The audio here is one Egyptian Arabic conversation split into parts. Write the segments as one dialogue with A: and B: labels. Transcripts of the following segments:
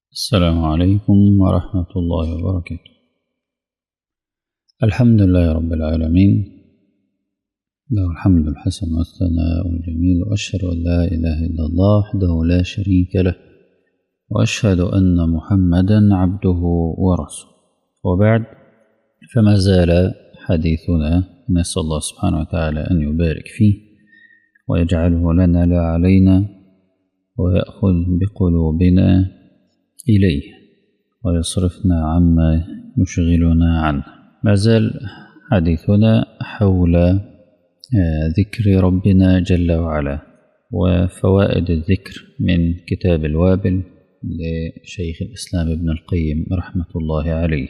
A: السلام عليكم ورحمة الله وبركاته الحمد لله رب العالمين له الحمد الحسن والثناء الجميل وأشهد أن لا إله إلا الله وحده لا شريك له وأشهد أن محمدا عبده ورسوله وبعد فما زال حديثنا نسأل الله سبحانه وتعالى أن يبارك فيه ويجعله لنا لا علينا ويأخذ بقلوبنا إليه ويصرفنا عما يشغلنا عنه ما زال حديثنا حول ذكر ربنا جل وعلا وفوائد الذكر من كتاب الوابل لشيخ الإسلام ابن القيم رحمة الله عليه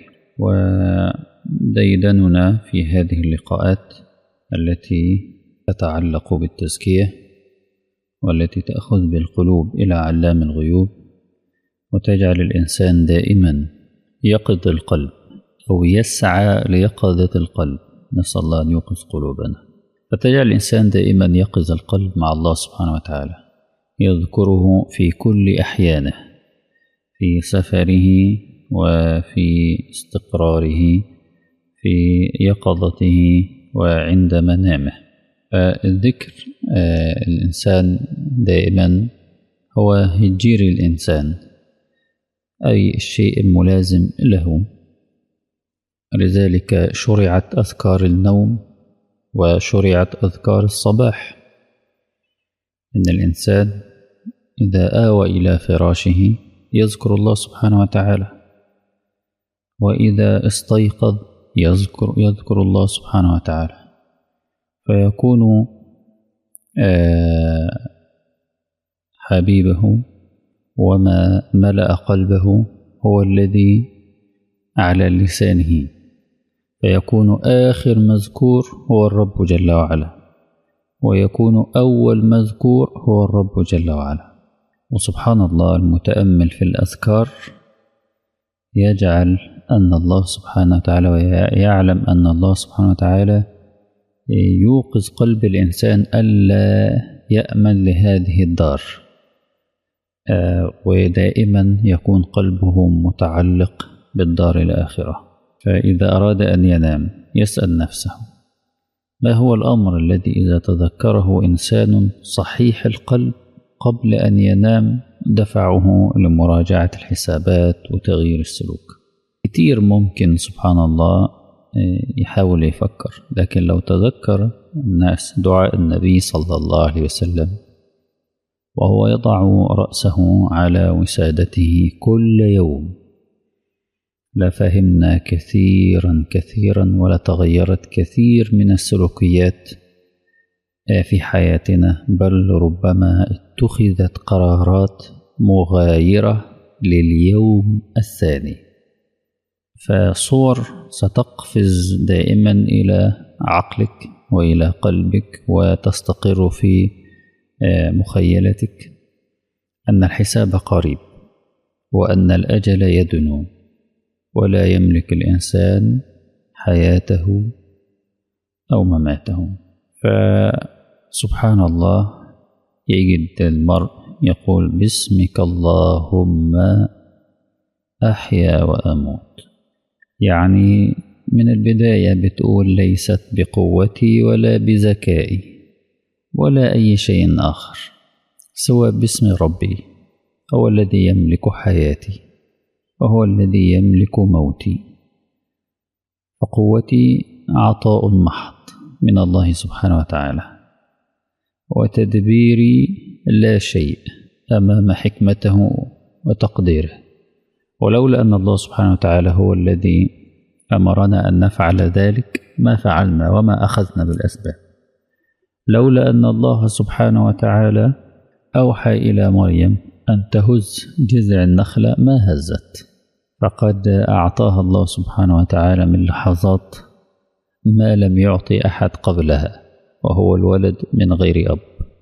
A: وديدننا في هذه اللقاءات التي تتعلق بالتزكية والتي تأخذ بالقلوب إلى علام الغيوب وتجعل الإنسان دائما يقظ القلب أو يسعى ليقظة القلب نسأل الله أن يوقظ قلوبنا فتجعل الإنسان دائما يقظ القلب مع الله سبحانه وتعالى يذكره في كل أحيانه في سفره وفي استقراره في يقظته وعند منامه الذكر الإنسان دائما هو هجير الإنسان أي الشيء الملازم له لذلك شرعت أذكار النوم وشرعت أذكار الصباح إن الإنسان إذا آوى إلى فراشه يذكر الله سبحانه وتعالى وإذا استيقظ يذكر يذكر الله سبحانه وتعالى فيكون حبيبه وما ملأ قلبه هو الذي على لسانه فيكون آخر مذكور هو الرب جل وعلا ويكون أول مذكور هو الرب جل وعلا وسبحان الله المتأمل في الأذكار يجعل أن الله سبحانه وتعالى ويعلم أن الله سبحانه وتعالى يوقظ قلب الإنسان ألا يأمن لهذه الدار ودائما يكون قلبه متعلق بالدار الآخرة فإذا أراد أن ينام يسأل نفسه ما هو الأمر الذي إذا تذكره إنسان صحيح القلب قبل أن ينام دفعه لمراجعة الحسابات وتغيير السلوك كتير ممكن سبحان الله يحاول يفكر لكن لو تذكر الناس دعاء النبي صلى الله عليه وسلم وهو يضع رأسه على وسادته كل يوم لفهمنا كثيرا كثيرا ولتغيرت كثير من السلوكيات في حياتنا بل ربما اتخذت قرارات مغايرة لليوم الثاني فصور ستقفز دائما إلى عقلك وإلى قلبك وتستقر في مخيلتك أن الحساب قريب وأن الأجل يدنو ولا يملك الإنسان حياته أو مماته فسبحان الله يجد المرء يقول باسمك اللهم أحيا وأموت يعني من البداية بتقول ليست بقوتي ولا بذكائي ولا أي شيء آخر سوى باسم ربي هو الذي يملك حياتي وهو الذي يملك موتي فقوتي عطاء محض من الله سبحانه وتعالى وتدبيري لا شيء أمام حكمته وتقديره ولولا أن الله سبحانه وتعالى هو الذي أمرنا أن نفعل ذلك ما فعلنا وما أخذنا بالأسباب لولا أن الله سبحانه وتعالى أوحى إلى مريم أن تهز جذع النخلة ما هزت فقد أعطاها الله سبحانه وتعالى من لحظات ما لم يعطي أحد قبلها وهو الولد من غير أب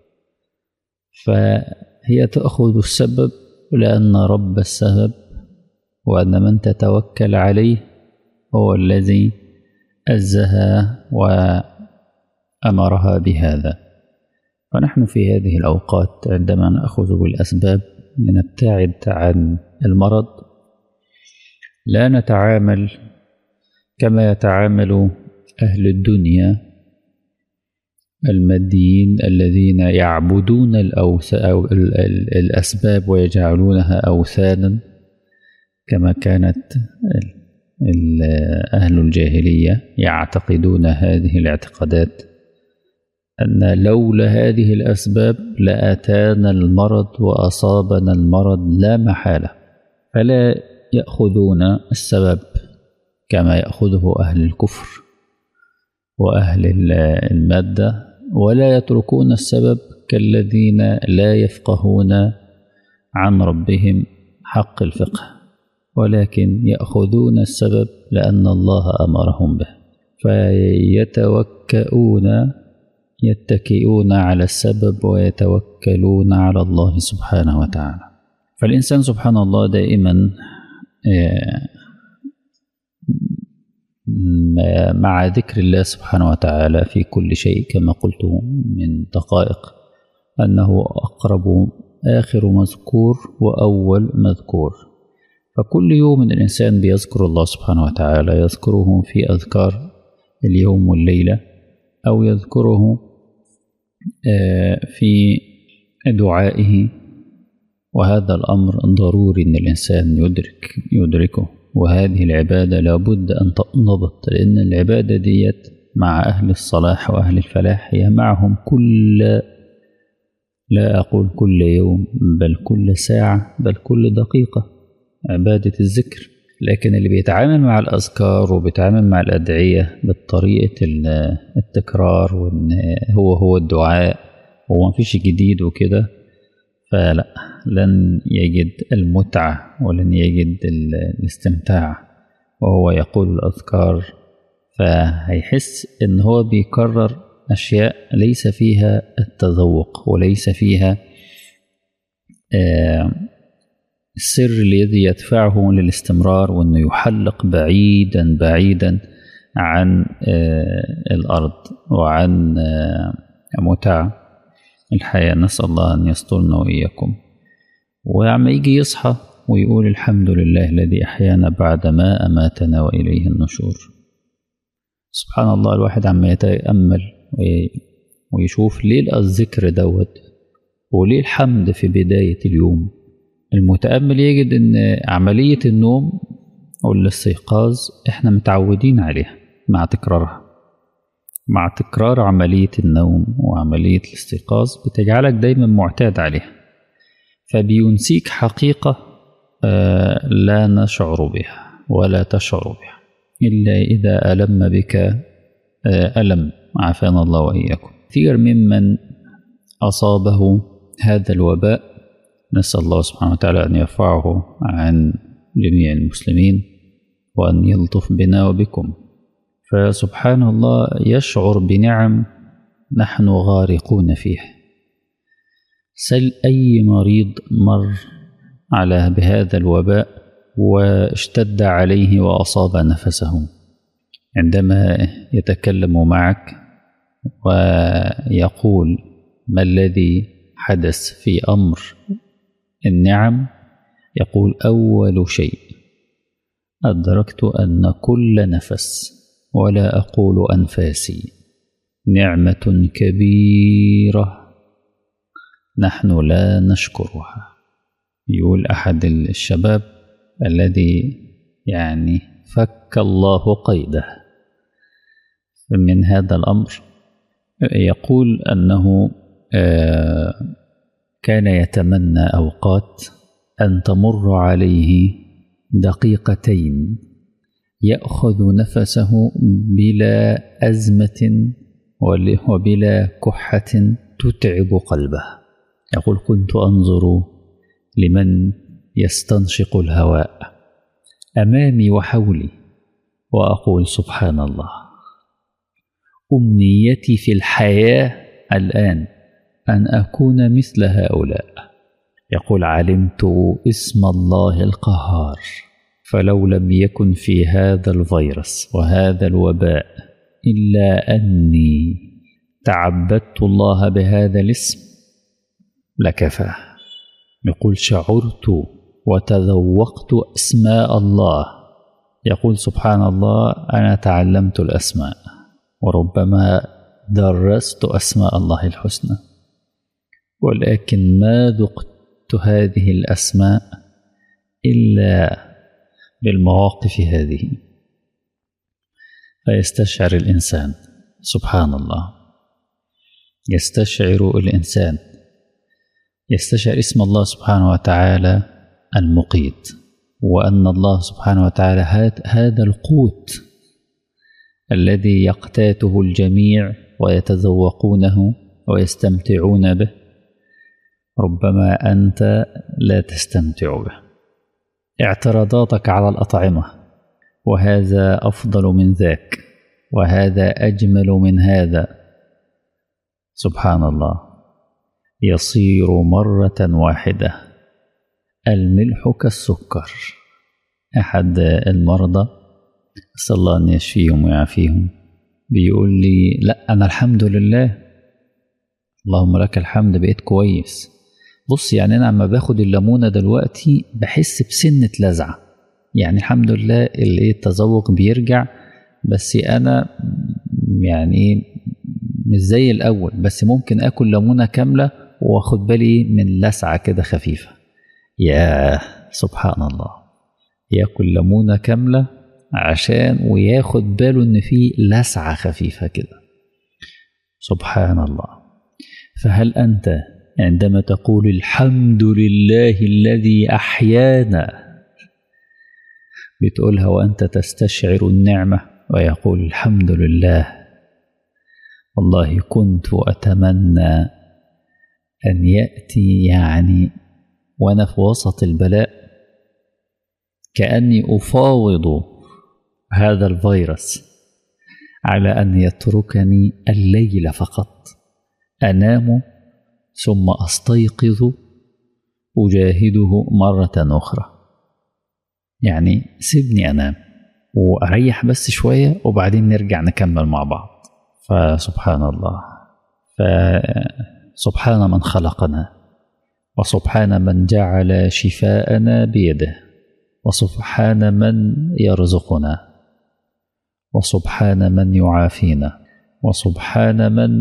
A: فهي تأخذ السبب لأن رب السبب وأن من تتوكل عليه هو الذي أزها وأمرها بهذا فنحن في هذه الأوقات عندما نأخذ بالأسباب لنبتعد عن المرض لا نتعامل كما يتعامل أهل الدنيا الماديين الذين يعبدون الأوس أو ال- ال- الأسباب ويجعلونها أوثانا كما كانت ال- ال- أهل الجاهلية يعتقدون هذه الاعتقادات أن لولا هذه الأسباب لأتانا المرض وأصابنا المرض لا محالة فلا يأخذون السبب كما يأخذه أهل الكفر وأهل ال- المادة ولا يتركون السبب كالذين لا يفقهون عن ربهم حق الفقه ولكن يأخذون السبب لأن الله أمرهم به فيتوكئون يتكئون على السبب ويتوكلون على الله سبحانه وتعالى فالإنسان سبحان الله دائما آه، م- مع ذكر الله سبحانه وتعالى في كل شيء كما قلت من دقائق أنه أقرب آخر مذكور وأول مذكور فكل يوم الإنسان بيذكر الله سبحانه وتعالى يذكره في أذكار اليوم والليلة أو يذكره آه، في دعائه وهذا الأمر ضروري أن الإنسان يدرك يدركه وهذه العبادة لابد أن تنضبط لأن العبادة ديت مع أهل الصلاح وأهل الفلاح هي معهم كل لا أقول كل يوم بل كل ساعة بل كل دقيقة عبادة الذكر لكن اللي بيتعامل مع الأذكار وبيتعامل مع الأدعية بالطريقة ال- التكرار وإن هو هو الدعاء وما فيش جديد وكده فلا لن يجد المتعة ولن يجد ال- الاستمتاع وهو يقول الأذكار فهيحس إن هو بيكرر أشياء ليس فيها التذوق وليس فيها آه، السر الذي يدفعه للاستمرار وأنه يحلق بعيدا بعيدا عن آه، الأرض وعن آه، متع الحياة نسأل الله أن يسترنا وإياكم وعما يجي يصحى ويقول الحمد لله الذي أحيانا بعد ما أماتنا وإليه النشور سبحان الله الواحد عما يتأمل وي- ويشوف ليه الذكر دوت وليه الحمد في بداية اليوم المتأمل يجد أن عملية النوم أو الاستيقاظ إحنا متعودين عليها مع تكرارها مع تكرار عملية النوم وعملية الاستيقاظ بتجعلك دايما معتاد عليها فبينسيك حقيقة آه، لا نشعر بها ولا تشعر بها إلا إذا ألم بك آه، ألم عافانا الله وإياكم كثير ممن أصابه هذا الوباء نسأل الله سبحانه وتعالى أن يرفعه عن جميع المسلمين وأن يلطف بنا وبكم فسبحان الله يشعر بنعم نحن غارقون فيه سل أي مريض مر على بهذا الوباء واشتد عليه وأصاب نفسه عندما يتكلم معك ويقول ما الذي حدث في أمر النعم يقول أول شيء أدركت أن كل نفس ولا أقول أنفاسي نعمة كبيرة نحن لا نشكرها يقول أحد الشباب الذي يعني فك الله قيده من هذا الأمر يقول أنه آه، كان يتمنى أوقات أن تمر عليه دقيقتين يأخذ نفسه بلا أزمة ول- وبلا كحة تتعب قلبه يقول كنت أنظر لمن يستنشق الهواء أمامي وحولي وأقول سبحان الله أمنيتي في الحياة الآن أن أكون مثل هؤلاء يقول علمت اسم الله القهار فلو لم يكن في هذا الفيروس وهذا الوباء إلا أني تعبدت الله بهذا الاسم لكفى يقول شعرت وتذوقت أسماء الله يقول سبحان الله أنا تعلمت الأسماء وربما درست أسماء الله الحسنى ولكن ما ذقت هذه الأسماء إلا بالمواقف هذه فيستشعر الإنسان سبحان الله يستشعر الإنسان يستشعر اسم الله سبحانه وتعالى المقيت وأن الله سبحانه وتعالى هذا القوت الذي يقتاته الجميع ويتذوقونه ويستمتعون به ربما أنت لا تستمتع به اعتراضاتك على الأطعمة وهذا أفضل من ذاك وهذا أجمل من هذا سبحان الله يصير مرة واحدة الملح كالسكر أحد المرضى أسأل الله أن يشفيهم ويعافيهم بيقول لي لا أنا الحمد لله اللهم لك الحمد بقيت كويس بص يعني أنا لما باخد الليمونة دلوقتي بحس بسنة لذعة يعني الحمد لله اللي التذوق بيرجع بس أنا يعني مش زي الأول بس ممكن آكل ليمونة كاملة واخد بالي من لسعة كده خفيفة يا سبحان الله ياكل ليمونة كاملة عشان وياخد باله ان في لسعة خفيفة كده سبحان الله فهل انت عندما تقول الحمد لله الذي احيانا بتقولها وانت تستشعر النعمة ويقول الحمد لله والله كنت اتمنى ان ياتي يعني وانا في وسط البلاء كاني افاوض هذا الفيروس على ان يتركني الليل فقط انام ثم استيقظ اجاهده مره اخرى يعني سيبني انام واريح بس شويه وبعدين نرجع نكمل مع بعض فسبحان الله فسبحان من خلقنا وسبحان من جعل شفاءنا بيده وسبحان من يرزقنا وسبحان من يعافينا وسبحان من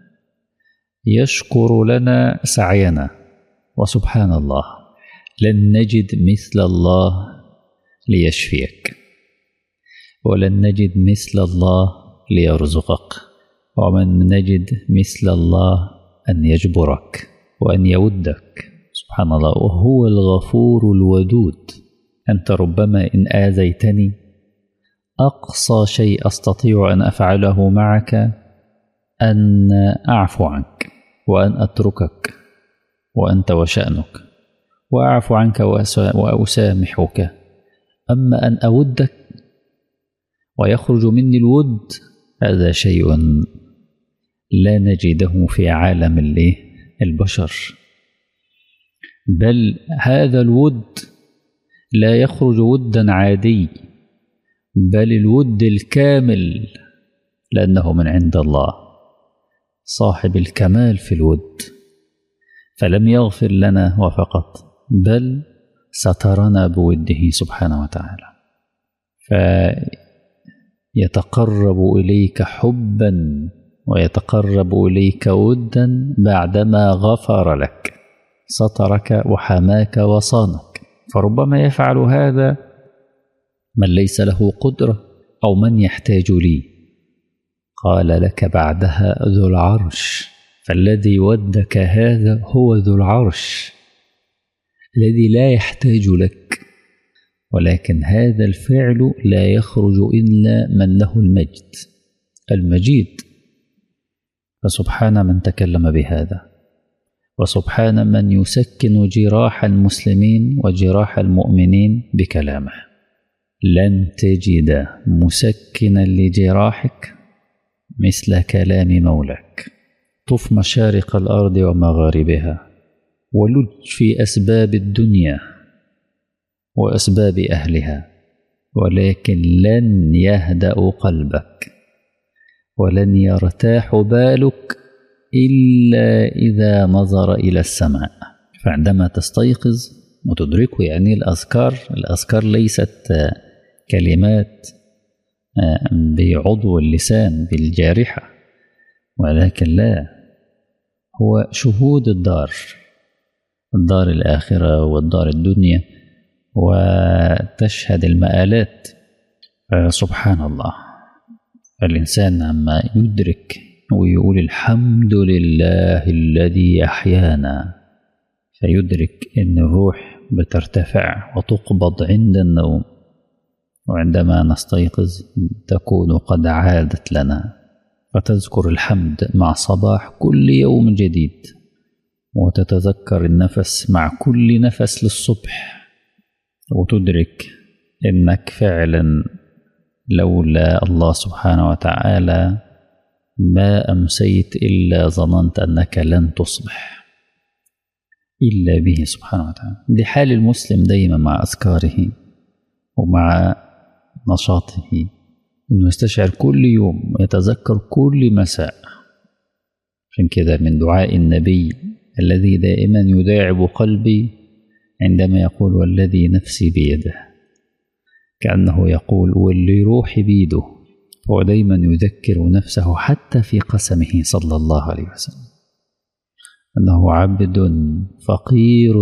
A: يشكر لنا سعينا وسبحان الله لن نجد مثل الله ليشفيك ولن نجد مثل الله ليرزقك ومن نجد مثل الله ان يجبرك وأن يودك سبحان الله وهو الغفور الودود أنت ربما إن آذيتني أقصى شيء أستطيع أن أفعله معك أن أعفو عنك وأن أتركك وأنت وشأنك وأعفو عنك وأسامحك أما أن أودك ويخرج مني الود هذا شيء لا نجده في عالم الليل البشر بل هذا الود لا يخرج ودا عادي بل الود الكامل لانه من عند الله صاحب الكمال في الود فلم يغفر لنا وفقط بل سترنا بوده سبحانه وتعالى فيتقرب اليك حبا ويتقرب اليك ودا بعدما غفر لك سترك وحماك وصانك فربما يفعل هذا من ليس له قدره او من يحتاج لي قال لك بعدها ذو العرش فالذي ودك هذا هو ذو العرش الذي لا يحتاج لك ولكن هذا الفعل لا يخرج الا من له المجد المجيد فسبحان من تكلم بهذا وسبحان من يسكن جراح المسلمين وجراح المؤمنين بكلامه لن تجد مسكنا لجراحك مثل كلام مولاك طف مشارق الارض ومغاربها ولج في اسباب الدنيا واسباب اهلها ولكن لن يهدا قلبك ولن يرتاح بالك الا اذا نظر الى السماء فعندما تستيقظ وتدركوا يعني الأذكار الأذكار ليست كلمات بعضو اللسان بالجارحة ولكن لا هو شهود الدار الدار الآخرة والدار الدنيا وتشهد المآلات سبحان الله الإنسان عما يدرك ويقول الحمد لله الذي أحيانا فيدرك أن الروح بترتفع وتقبض عند النوم وعندما نستيقظ تكون قد عادت لنا فتذكر الحمد مع صباح كل يوم جديد وتتذكر النفس مع كل نفس للصبح وتدرك انك فعلا لولا الله سبحانه وتعالى ما امسيت الا ظننت انك لن تصبح الا به سبحانه وتعالى دي حال المسلم دايما مع اذكاره ومع نشاطه انه يستشعر كل يوم ويتذكر كل مساء عشان كده من دعاء النبي الذي دائما يداعب قلبي عندما يقول والذي نفسي بيده كأنه يقول واللي روحي بيده هو دايما يذكر نفسه حتى في قسمه صلى الله عليه وسلم أنه عبد فقير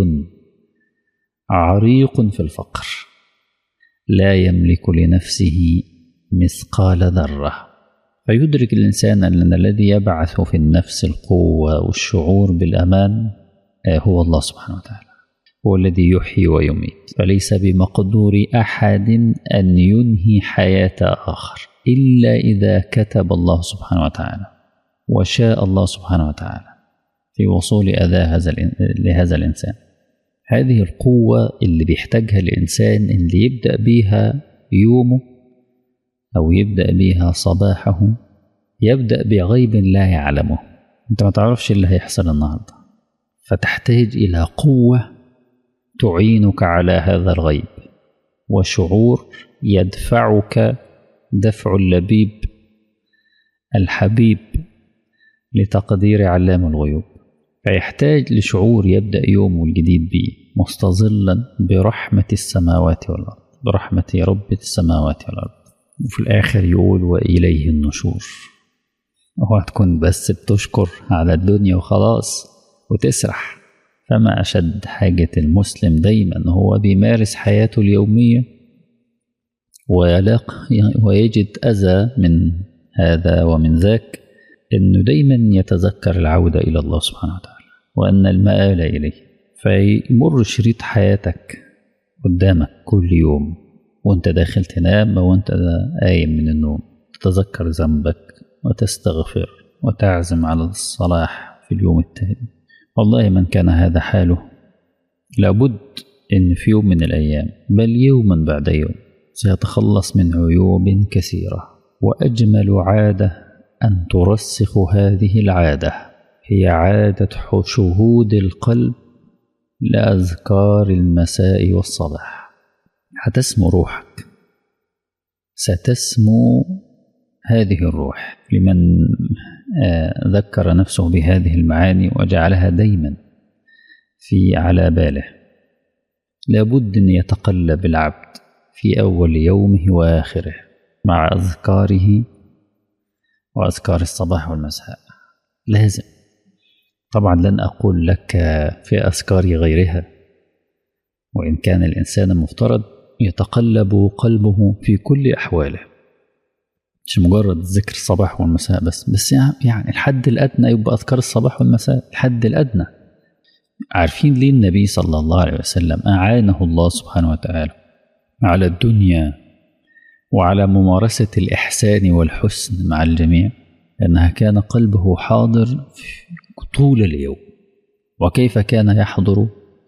A: عريق في الفقر لا يملك لنفسه مثقال ذرة فيدرك الإنسان أن الذي يبعث في النفس القوة والشعور بالأمان هو الله سبحانه وتعالى هو الذي يحيي ويميت فليس بمقدور أحد أن ينهي حياة آخر إلا إذا كتب الله سبحانه وتعالى وشاء الله سبحانه وتعالى في وصول أذى هذا لهذا الإنسان هذه القوة اللي بيحتاجها الإنسان اللي يبدأ بيها يومه أو يبدأ بيها صباحه يبدأ بغيب لا يعلمه أنت ما تعرفش اللي هيحصل النهاردة فتحتاج إلى قوة تعينك على هذا الغيب وشعور يدفعك دفع اللبيب الحبيب لتقدير علام الغيوب فيحتاج لشعور يبدأ يومه الجديد به مستظلا برحمة السماوات والأرض برحمة رب السماوات والأرض وفي الآخر يقول وإليه النشور اوعى تكون بس بتشكر على الدنيا وخلاص وتسرح فما أشد حاجة المسلم دايما هو بيمارس حياته اليومية ويلاق ويجد أذى من هذا ومن ذاك إنه دايما يتذكر العودة إلى الله سبحانه وتعالى وأن المآل إليه فيمر شريط حياتك قدامك كل يوم وانت داخل تنام او انت قايم من النوم تتذكر ذنبك وتستغفر وتعزم على الصلاح في اليوم التالي والله من كان هذا حاله لابد ان في يوم من الايام بل يوما بعد يوم سيتخلص من عيوب كثيره واجمل عاده ان ترسخ هذه العاده هي عاده شهود القلب لاذكار المساء والصباح هتسمو روحك ستسمو هذه الروح لمن ذكر نفسه بهذه المعاني وجعلها دايما في على باله لابد ان يتقلب العبد في اول يومه واخره مع اذكاره واذكار الصباح والمساء لازم طبعا لن اقول لك في اذكار غيرها وان كان الانسان المفترض يتقلب قلبه في كل أحواله مش مجرد ذكر الصباح والمساء بس بس يعني الحد الأدنى يبقى أذكار الصباح والمساء الحد الأدنى عارفين ليه النبي صلى الله عليه وسلم أعانه الله سبحانه وتعالى على الدنيا وعلى ممارسة الإحسان والحسن مع الجميع أنها كان قلبه حاضر طول اليوم وكيف كان يحضر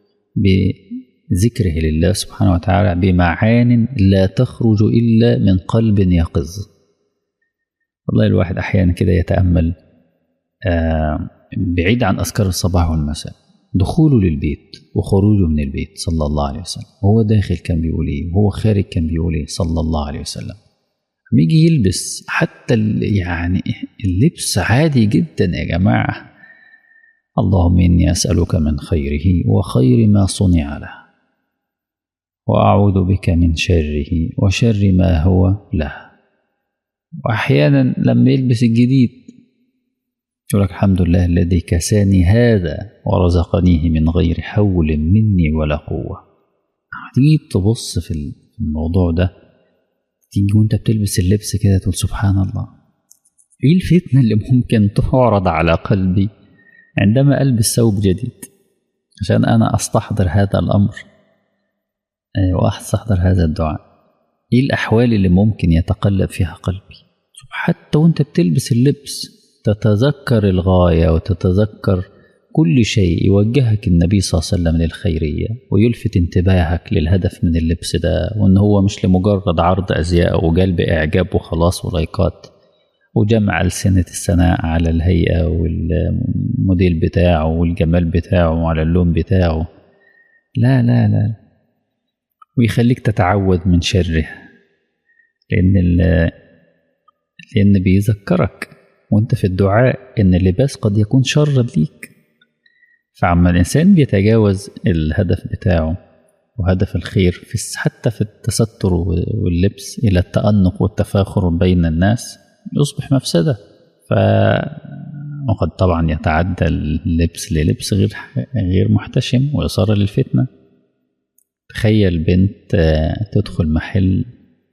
A: ذكره لله سبحانه وتعالى بمعان لا تخرج إلا من قلب يقظ والله الواحد أحيانا كده يتأمل بعيد عن أذكار الصباح والمساء دخوله للبيت وخروجه من البيت صلى الله عليه وسلم وهو داخل كان بيقول ايه وهو خارج كان بيقول ايه صلى الله عليه وسلم لما يجي يلبس حتى يعني اللبس عادي جدا يا جماعة اللهم إني أسألك من خيره وخير ما صنع له وأعوذ بك من شره وشر ما هو له وأحيانا لما يلبس الجديد يقول لك الحمد لله الذي كساني هذا ورزقنيه من غير حول مني ولا قوة تيجي تبص في الموضوع ده تيجي وانت بتلبس اللبس كده تقول سبحان الله ايه الفتنة اللي ممكن تعرض على قلبي عندما ألبس ثوب جديد عشان أنا أستحضر هذا الأمر وأستحضر هذا الدعاء إيه الأحوال اللي ممكن يتقلب فيها قلبي حتى وانت بتلبس اللبس تتذكر الغاية وتتذكر كل شيء يوجهك النبي صلى الله عليه وسلم للخيرية ويلفت انتباهك للهدف من اللبس ده وان هو مش لمجرد عرض أزياء وجلب إعجاب وخلاص ولايكات وجمع ألسنة الثناء على الهيئة والموديل بتاعه والجمال بتاعه وعلى اللون بتاعه لا لا لا ويخليك تتعوذ من شره لأن لأن بيذكرك وانت في الدعاء ان اللباس قد يكون شرا ليك فعما الانسان بيتجاوز الهدف بتاعه وهدف الخير في حتى في التستر واللبس الى التأنق والتفاخر بين الناس يصبح مفسدة ف وقد طبعا يتعدى اللبس للبس غير غير محتشم وإثارة للفتنة تخيل بنت تدخل محل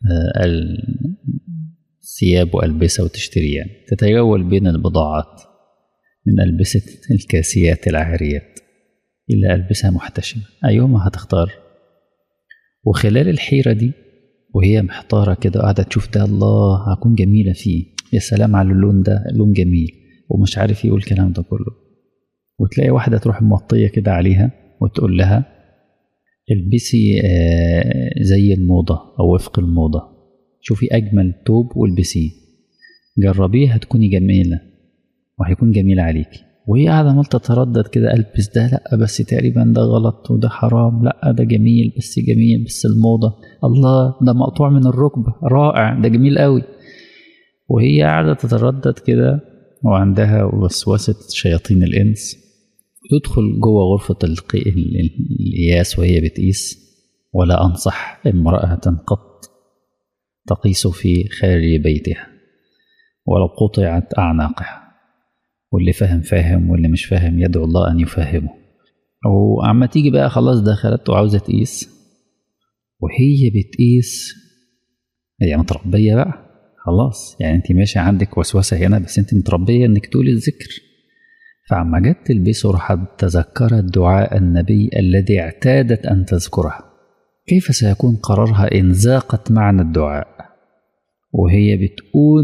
A: ثياب وألبسة وتشتري يعني تتجول بين البضاعات من ألبسة الكاسيات العاريات إلى ألبسة محتشمة أيهما هتختار وخلال الحيرة دي وهي محتارة كده قاعدة تشوف ده الله هكون جميلة فيه يا سلام على اللون ده لون جميل ومش عارف يقول الكلام ده كله وتلاقي واحدة تروح موطية كده عليها وتقول لها البسي زي الموضة أو وفق الموضة شوفي أجمل توب والبسيه جربيه هتكوني جميلة وهيكون جميل عليكي وهي قاعدة عمال تتردد كده ألبس ده لأ بس تقريبا ده غلط وده حرام لأ ده جميل بس جميل بس الموضة الله ده مقطوع من الركبة رائع ده جميل قوي وهي قاعدة تتردد كده وعندها وسوسة شياطين الإنس تدخل جوه غرفة القياس وهي بتقيس ولا أنصح امرأة قط تقيس في خارج بيتها ولو قطعت أعناقها واللي فاهم فاهم واللي مش فاهم يدعو الله أن يفهمه وعما تيجي بقى خلاص دخلت وعاوزة تقيس وهي بتقيس هي متربية بقى خلاص يعني انت ماشي عندك وسوسة هنا بس انت متربية انك تقولي الذكر فعما جت تلبسه راحت تذكرت دعاء النبي الذي اعتادت أن تذكره كيف سيكون قرارها إن ذاقت معنى الدعاء وهي بتقول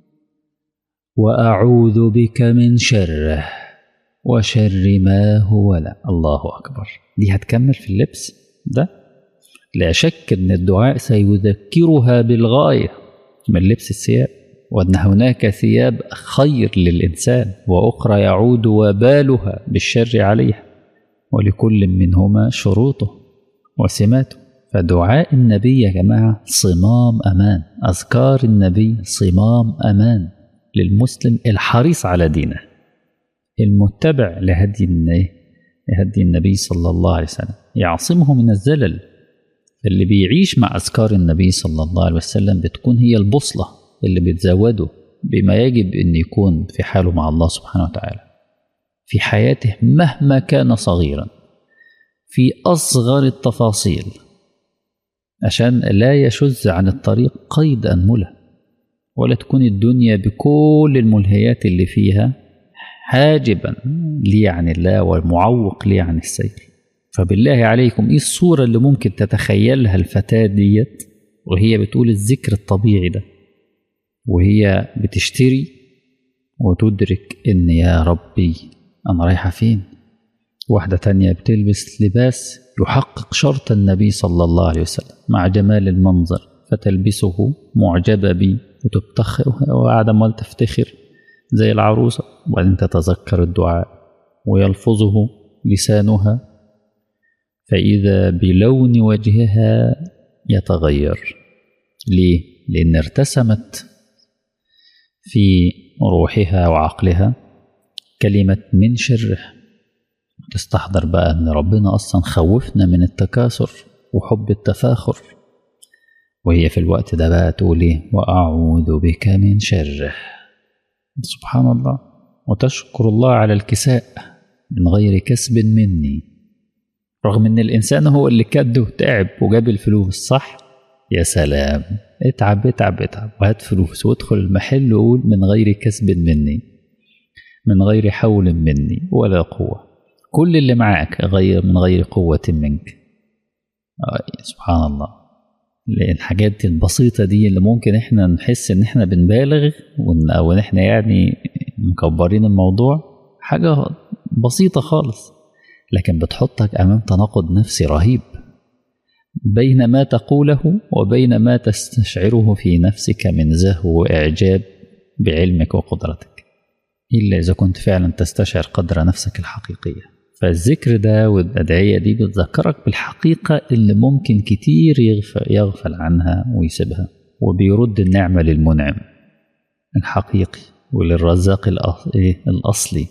A: وأعوذ بك من شره وشر ما هو لا الله أكبر دي هتكمل في اللبس ده لا شك أن الدعاء سيذكرها بالغاية من لبس الثياب وأن هناك ثياب خير للإنسان وأخرى يعود وبالها بالشر عليها ولكل منهما شروطه وسماته فدعاء النبي يا جماعة صمام أمان أذكار النبي صمام أمان للمسلم الحريص على دينه المتبع لهدي لهدي النبي صلى الله عليه وسلم يعصمه من الزلل اللي بيعيش مع أذكار النبي صلى الله عليه وسلم بتكون هي البوصلة اللي بتزوده بما يجب أن يكون في حاله مع الله سبحانه وتعالى في حياته مهما كان صغيرا في أصغر التفاصيل عشان لا يشذ عن الطريق قيد أنملة ولا تكون الدنيا بكل الملهيات اللي فيها حاجبا لي عن الله والمعوق لي عن السير فبالله عليكم ايه الصورة اللي ممكن تتخيلها الفتاة ديت وهي بتقول الذكر الطبيعي ده وهي بتشتري وتدرك ان يا ربي انا رايحة فين واحدة تانية بتلبس لباس يحقق شرط النبي صلى الله عليه وسلم مع جمال المنظر فتلبسه معجبة بيه وتبتخ وقاعدة مال تفتخر زي العروسة وبعدين تتذكر الدعاء ويلفظه لسانها فإذا بلون وجهها يتغير ليه؟ لأن ارتسمت في روحها وعقلها كلمة من شره تستحضر بقى أن ربنا أصلا خوفنا من التكاثر وحب التفاخر وهي في الوقت ده بقى تقول ايه واعوذ بك من شره سبحان الله وتشكر الله على الكساء من غير كسب مني رغم ان الانسان هو اللي كد وتعب وجاب الفلوس صح يا سلام اتعب اتعب اتعب وهات فلوس وادخل المحل وقول من غير كسب مني من غير حول مني ولا قوة كل اللي معاك غير من غير قوة منك آه سبحان الله لأن الحاجات البسيطة دي اللي ممكن احنا نحس ان احنا بنبالغ وان او ان احنا يعني مكبرين الموضوع حاجة بسيطة خالص لكن بتحطك أمام تناقض نفسي رهيب بين ما تقوله وبين ما تستشعره في نفسك من زهو وإعجاب بعلمك وقدرتك إلا إذا كنت فعلا تستشعر قدر نفسك الحقيقية فالذكر ده والأدعية دي بتذكرك بالحقيقة اللي ممكن كتير يغفل, يغفل عنها ويسيبها وبيرد النعمة للمنعم الحقيقي وللرزاق الأصلي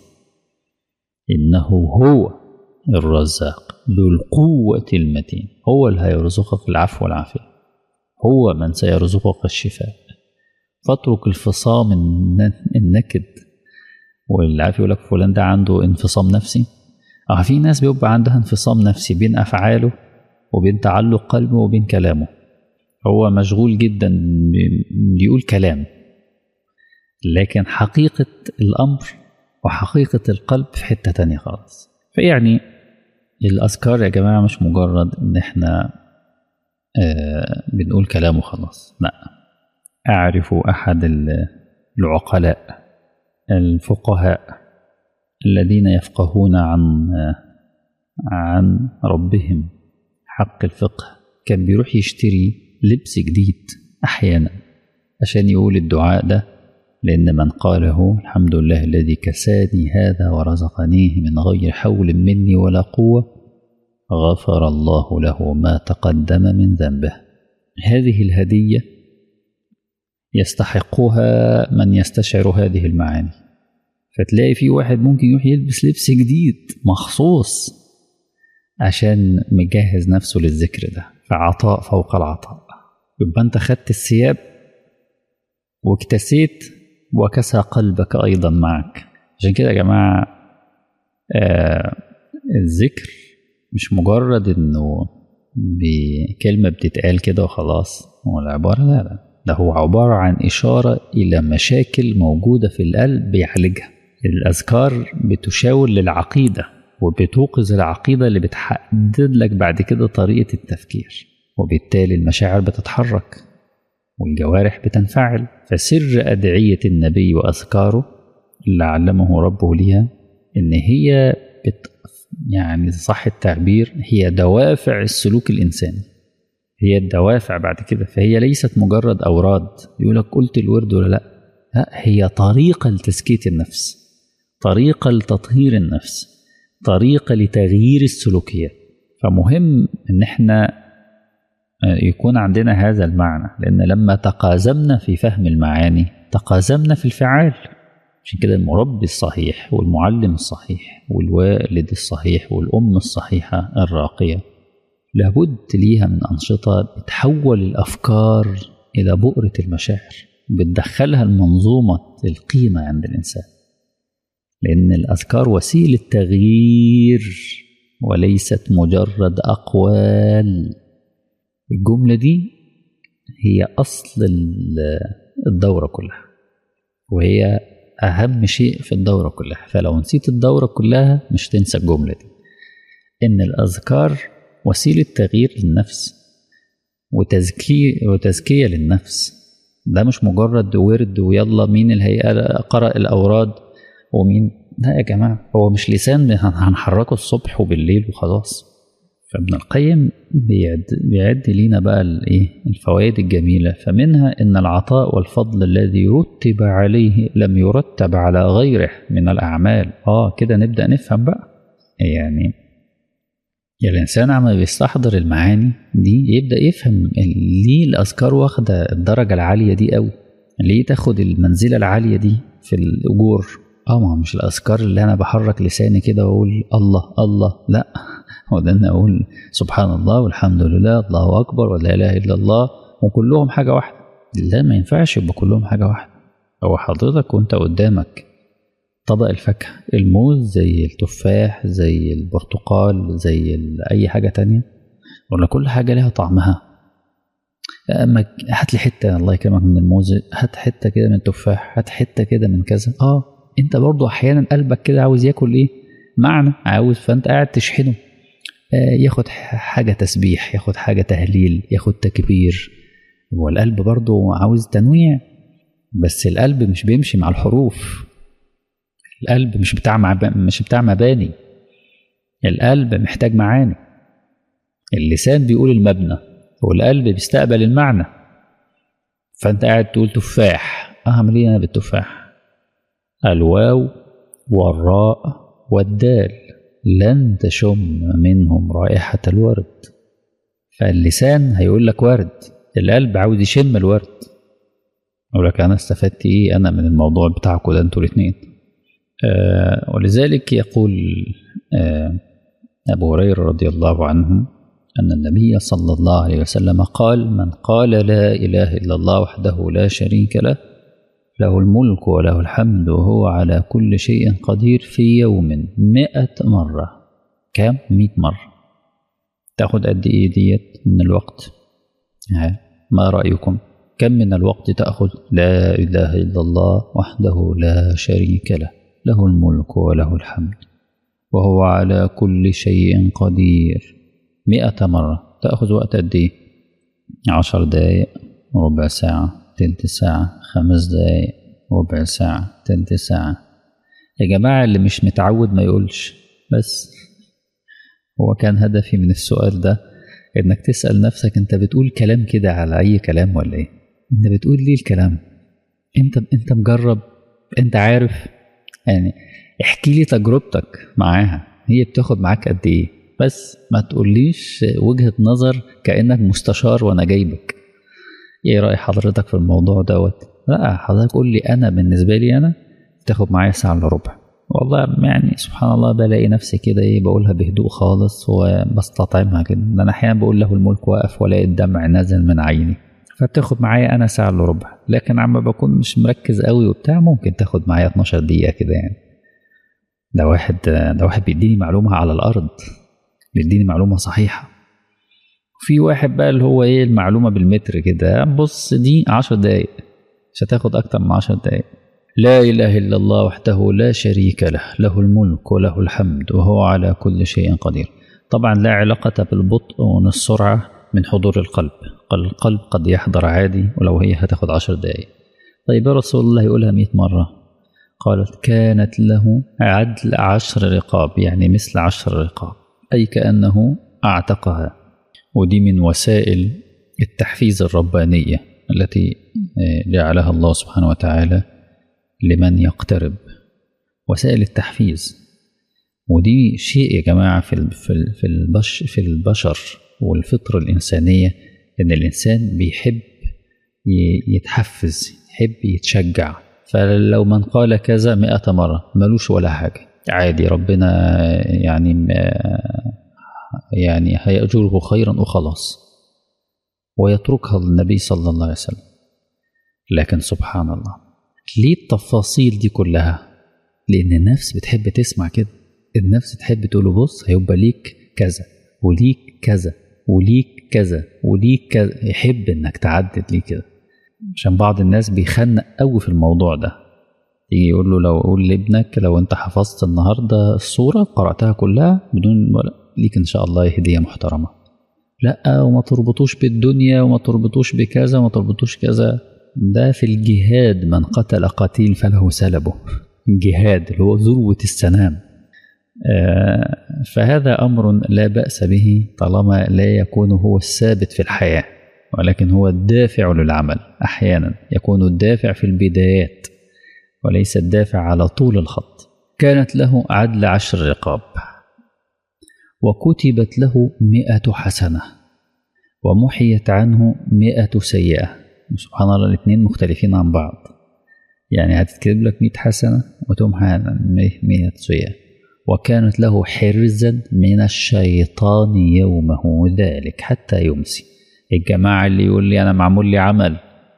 A: إنه هو الرزاق ذو القوة المتين هو اللي هيرزقك العفو والعافية هو من سيرزقك الشفاء فاترك الفصام النكد والعافية يقول لك فلان ده عنده انفصام نفسي اه في ناس بيبقى عندها انفصام نفسي بين أفعاله وبين تعلق قلبه وبين كلامه هو مشغول جدا بيقول كلام لكن حقيقة الأمر وحقيقة القلب في حتة تانية خالص فيعني الأذكار يا جماعة مش مجرد إن إحنا آه بنقول كلام وخلاص لا أعرف أحد العقلاء الفقهاء الذين يفقهون عن آه عن ربهم حق الفقه كان بيروح يشتري لبس جديد أحيانا عشان يقول الدعاء ده لأن من قاله الحمد لله الذي كساني هذا ورزقنيه من غير حول مني ولا قوة غفر الله له ما تقدم من ذنبه هذه الهدية يستحقها من يستشعر هذه المعاني فتلاقي في واحد ممكن يروح يلبس لبس جديد مخصوص عشان مجهز نفسه للذكر ده فعطاء فوق العطاء يبقى انت خدت الثياب واكتسيت وكسى قلبك أيضا معك عشان كده يا جماعة آه الذكر مش مجرد إنه بكلمة بتتقال كده وخلاص هو العبارة لا لا ده هو عبارة عن إشارة إلى مشاكل موجودة في القلب بيعالجها الأذكار بتشاور للعقيدة وبتوقظ العقيدة اللي بتحدد لك بعد كده طريقة التفكير وبالتالي المشاعر بتتحرك والجوارح بتنفعل فسر أدعية النبي وأذكاره اللي علمه ربه ليها إن هي بت يعني صح التعبير هي دوافع السلوك الإنساني هي الدوافع بعد كده فهي ليست مجرد أوراد يقول لك قلت الورد ولا لأ لا هي طريقة لتزكية النفس طريقة لتطهير النفس طريقة لتغيير السلوكيات فمهم إن احنا يكون عندنا هذا المعنى لأن لما تقازمنا في فهم المعاني تقازمنا في الفعال عشان كده المربي الصحيح والمعلم الصحيح والوالد الصحيح والأم الصحيحة الراقية لابد ليها من أنشطة بتحول الأفكار إلى بؤرة المشاعر بتدخلها المنظومة القيمة عند الإنسان لأن الأذكار وسيلة تغيير وليست مجرد أقوال الجملة دي هي أصل الدورة كلها وهي أهم شيء في الدورة كلها فلو نسيت الدورة كلها مش تنسى الجملة دي إن الأذكار وسيلة تغيير للنفس وتزكية وتزكية للنفس ده مش مجرد ورد ويلا مين اللي قرأ الأوراد ومين لا يا جماعة هو مش لسان هنحركه الصبح وبالليل وخلاص فابن القيم بيعد, بيعد لينا بقى الايه الفوائد الجميلة فمنها ان العطاء والفضل الذي رتب عليه لم يرتب على غيره من الأعمال اه كده نبدأ نفهم بقى يعني الإنسان عما بيستحضر المعاني دي يبدأ يفهم ليه الأذكار واخدة الدرجة العالية دي قوي ليه تاخد المنزلة العالية دي في الأجور اه ما مش الأذكار اللي أنا بحرك لساني كده وأقول الله الله لأ وده أنا أقول سبحان الله والحمد لله الله أكبر ولا إله إلا الله وكلهم حاجة واحدة لا ما ينفعش يبقى كلهم حاجة واحدة هو حضرتك وأنت قدامك طبق الفاكهة الموز زي التفاح زي البرتقال زي أي حاجة تانية ولا كل حاجة لها طعمها أما هات لي حتة الله يكرمك من الموز هات حتة كده من التفاح هات حتة كده من كذا اه انت برضو احيانا قلبك كده عاوز ياكل ايه معنى عاوز فانت قاعد تشحنه آه ياخد حاجة تسبيح ياخد حاجة تهليل ياخد تكبير والقلب برضو عاوز تنويع بس القلب مش بيمشي مع الحروف القلب مش بتاع مش بتاع مباني القلب محتاج معاني اللسان بيقول المبنى والقلب بيستقبل المعنى فانت قاعد تقول تفاح اعمل ايه انا بالتفاح الواو والراء والدال لن تشم منهم رائحة الورد فاللسان هيقول لك ورد القلب عاوز يشم الورد يقول لك انا استفدت ايه انا من الموضوع بتاعكم ده انتوا الاثنين آه ولذلك يقول آه ابو هريره رضي الله عنه أن النبي صلى الله عليه وسلم قال من قال لا إله إلا الله وحده لا شريك له له الملك وله الحمد وهو على كل شيء قدير في يوم مئة مرة كم؟ مئة مرة تأخذ قد إيه ديت من الوقت ما رأيكم كم من الوقت تأخذ لا إله إلا الله وحده لا شريك له له الملك وله الحمد وهو على كل شيء قدير مئة مرة تأخذ وقت قد إيه؟ عشر دقايق ربع ساعة تلت ساعة خمس دقايق ربع ساعة تلت ساعة يا جماعة اللي مش متعود ما يقولش بس هو كان هدفي من السؤال ده إنك تسأل نفسك أنت بتقول كلام كده على أي كلام ولا إيه؟ أنت بتقول ليه الكلام؟ أنت أنت مجرب أنت عارف يعني احكي لي تجربتك معاها هي بتاخد معاك قد إيه؟ بس ما تقوليش وجهة نظر كأنك مستشار وأنا جايبك إيه رأي حضرتك في الموضوع دوت لا حضرتك قول لي أنا بالنسبة لي أنا تاخد معايا ساعة إلا ربع والله يعني سبحان الله بلاقي نفسي كده إيه بقولها بهدوء خالص وبستطعمها كده أنا أحيانا بقول له الملك واقف ولاقي الدمع نازل من عيني فبتاخد معايا أنا ساعة إلا ربع لكن عما بكون مش مركز قوي وبتاع ممكن تاخد معايا 12 دقيقة كده يعني ده واحد ده واحد بيديني معلومة على الأرض بيديني معلومة صحيحة في واحد بقى اللي هو ايه المعلومة بالمتر كده بص دي عشر دقايق مش هتاخد أكتر من عشر دقايق لا إله إلا الله وحده لا شريك له له الملك وله الحمد وهو على كل شيء قدير طبعا لا علاقة بالبطء والسرعة من حضور القلب القلب قد يحضر عادي ولو هي هتاخد عشر دقايق طيب يا رسول الله يقولها مئة مرة قالت كانت له عدل عشر رقاب يعني مثل عشر رقاب أي كأنه أعتقها ودي من وسائل التحفيز الربانية التي جعلها الله سبحانه وتعالى لمن يقترب وسائل التحفيز ودي شيء يا جماعة في في البش في البشر والفطرة الإنسانية إن الإنسان بيحب يتحفز يحب يتشجع فلو من قال كذا مئة مرة ملوش ولا حاجة عادي ربنا يعني يعني هيأجره خيرا وخلاص ويتركها النبي صلى الله عليه وسلم لكن سبحان الله ليه التفاصيل دي كلها لأن النفس بتحب تسمع كده النفس تحب تقول بص هيبقى ليك كذا وليك كذا وليك كذا وليك كذا يحب انك تعدد ليه كده عشان بعض الناس بيخنق قوي في الموضوع ده يجي يقول له لو قول لابنك لو انت حفظت النهارده الصوره قراتها كلها بدون ولا ليك ان شاء الله هديه محترمه لا وما تربطوش بالدنيا وما تربطوش بكذا وما تربطوش كذا ده في الجهاد من قتل قتيل فله سلبه الجهاد اللي هو ذروة السنام آه فهذا أمر لا بأس به طالما لا يكون هو الثابت في الحياة ولكن هو الدافع للعمل أحيانا يكون الدافع في البدايات وليس الدافع على طول الخط كانت له عدل عشر رقاب وكتبت له مئة حسنة ومحيت عنه مئة سيئة سبحان الله الاثنين مختلفين عن بعض يعني هتكتب لك مئة حسنة وتمحى مئة سيئة وكانت له حرزا من الشيطان يومه ذلك حتى يمسي الجماعة اللي يقول لي أنا معمول لي عمل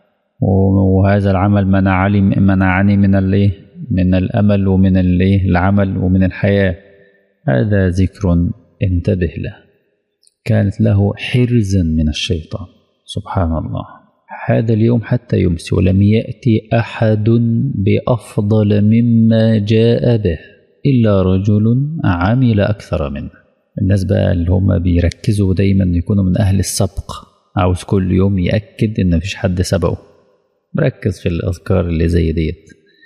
A: وهذا العمل منعني منعني من الايه من الامل ومن الايه العمل ومن الحياه هذا ذكر انتبه له كانت له حرزا من الشيطان سبحان الله هذا اليوم حتى يمسي ولم ياتي احد بافضل مما جاء به الا رجل عمل اكثر منه الناس بقى اللي هم بيركزوا دايما يكونوا من اهل السبق عاوز كل يوم ياكد ان مفيش حد سبقه بركز في الأذكار اللي زي ديت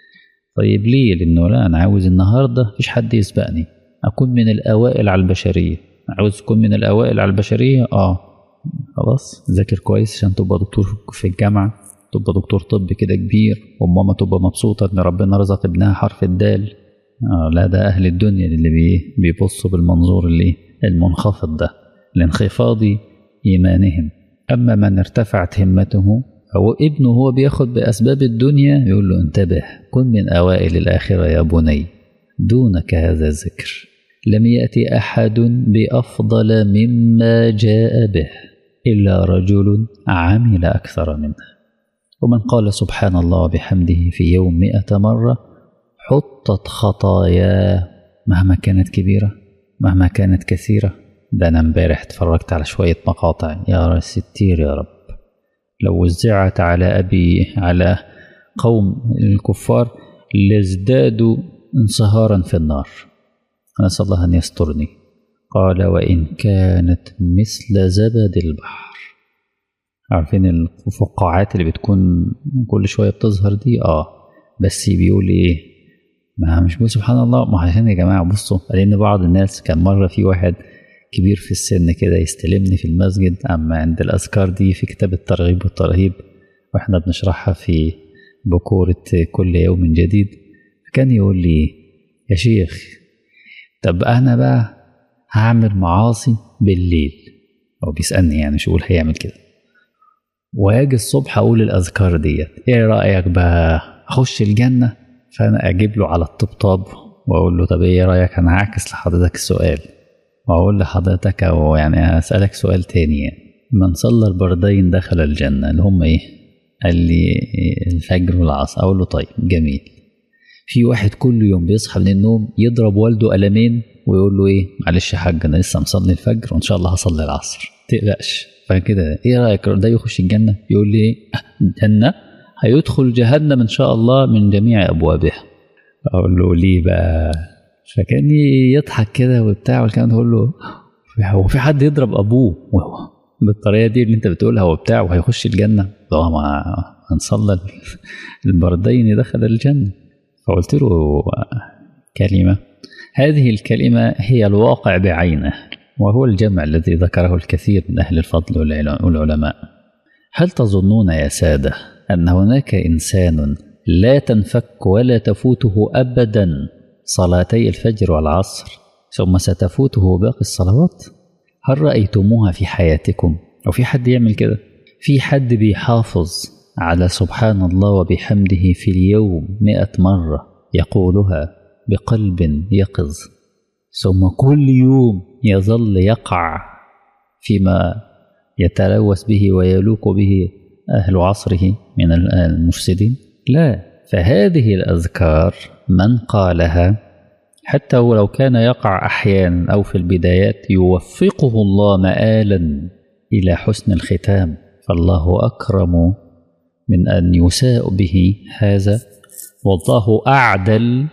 A: طيب ليه؟ لأنه لا أنا عاوز النهاردة مفيش حد يسبقني أكون من الأوائل على البشرية عاوز تكون من الأوائل على البشرية آه خلاص ذاكر كويس عشان تبقى دكتور في الجامعة تبقى دكتور طب كده كبير وماما تبقى مبسوطة إن ربنا رزق ابنها حرف الدال آه لا ده أهل الدنيا اللي بي بيبصوا بالمنظور اللي المنخفض ده لانخفاض إيمانهم أما من ارتفعت همته أو ابنه هو بياخد بأسباب الدنيا يقول له انتبه كن من أوائل الآخرة يا بني دونك هذا الذكر لم يأتي أحد بأفضل مما جاء به إلا رجل عمل أكثر منه ومن قال سبحان الله بحمده في يوم مئة مرة حطت خطاياه مهما كانت كبيرة مهما كانت كثيرة ده أنا امبارح اتفرجت على شوية مقاطع يا ستير يا رب لو وزعت على أبي على قوم الكفار لازدادوا انصهارا في النار نسأل الله أن يسترني قال وإن كانت مثل زبد البحر عارفين الفقاعات اللي بتكون كل شوية بتظهر دي اه بس بيقول ايه ما مش بيقول سبحان الله ما عشان يا جماعة بصوا لأن بعض الناس كان مرة في واحد كبير في السن كده يستلمني في المسجد أما عند الأذكار دي في كتاب الترغيب والترهيب وإحنا بنشرحها في بكورة كل يوم جديد فكان يقول لي يا شيخ طب أنا بقى هعمل معاصي بالليل هو بيسألني يعني مش يقول هيعمل كده وأجي الصبح أقول الأذكار ديت إيه رأيك بقى أخش الجنة فأنا أجيب له على الطبطاب وأقول له طب إيه رأيك أنا هعكس لحضرتك السؤال وأقول لحضرتك أو يعني أسألك سؤال تاني يعني من صلى البردين دخل الجنة اللي هم إيه؟ قال لي الفجر والعصر أقول له طيب جميل في واحد كل يوم بيصحى من النوم يضرب والده قلمين ويقول له إيه معلش يا حاج أنا لسه مصلي الفجر وإن شاء الله هصلي العصر تقلقش فكده إيه رأيك ده يخش الجنة؟ يقول لي إيه؟ الجنة هيدخل جهنم إن شاء الله من جميع أبوابها أقول له ليه بقى فكان يضحك كده وبتاع والكلام ده اقول له هو في حد يضرب ابوه بالطريقه دي اللي انت بتقولها وبتاع وهيخش الجنه اه ما هنصلى البردين دخل الجنه فقلت له كلمه هذه الكلمه هي الواقع بعينه وهو الجمع الذي ذكره الكثير من اهل الفضل والعلماء هل تظنون يا ساده ان هناك انسان لا تنفك ولا تفوته ابدا صلاتي الفجر والعصر ثم ستفوته باقي الصلوات هل رأيتموها في حياتكم أو في حد يعمل كده في حد بيحافظ على سبحان الله وبحمده في اليوم مئة مرة يقولها بقلب يقظ ثم كل يوم يظل يقع فيما يتلوث به ويلوق به أهل عصره من المفسدين لا فهذه الأذكار من قالها حتى ولو كان يقع أحيانا أو في البدايات يوفقه الله مآلا إلى حسن الختام فالله أكرم من أن يساء به هذا والله أعدل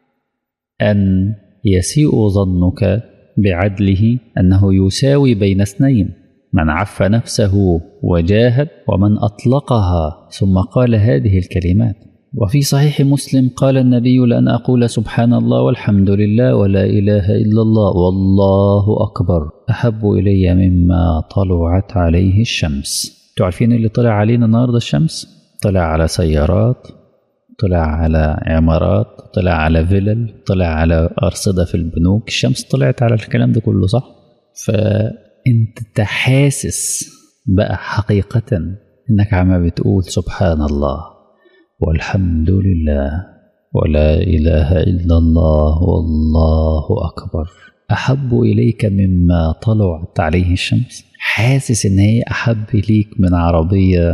A: أن يسيء ظنك بعدله أنه يساوي بين اثنين من عف نفسه وجاهد ومن أطلقها ثم قال هذه الكلمات وفي صحيح مسلم قال النبي لأن أقول سبحان الله والحمد لله ولا إله إلا الله والله أكبر أحب إلي مما طلعت عليه الشمس تعرفين اللي طلع علينا النهاردة الشمس طلع على سيارات طلع على عمارات طلع على فلل طلع على أرصدة في البنوك الشمس طلعت على الكلام ده كله صح فأنت حاسس بقى حقيقة إنك عم بتقول سبحان الله والحمد لله ولا إله إلا الله والله أكبر أحب إليك مما طلعت عليه الشمس حاسس إن هي أحب ليك من عربية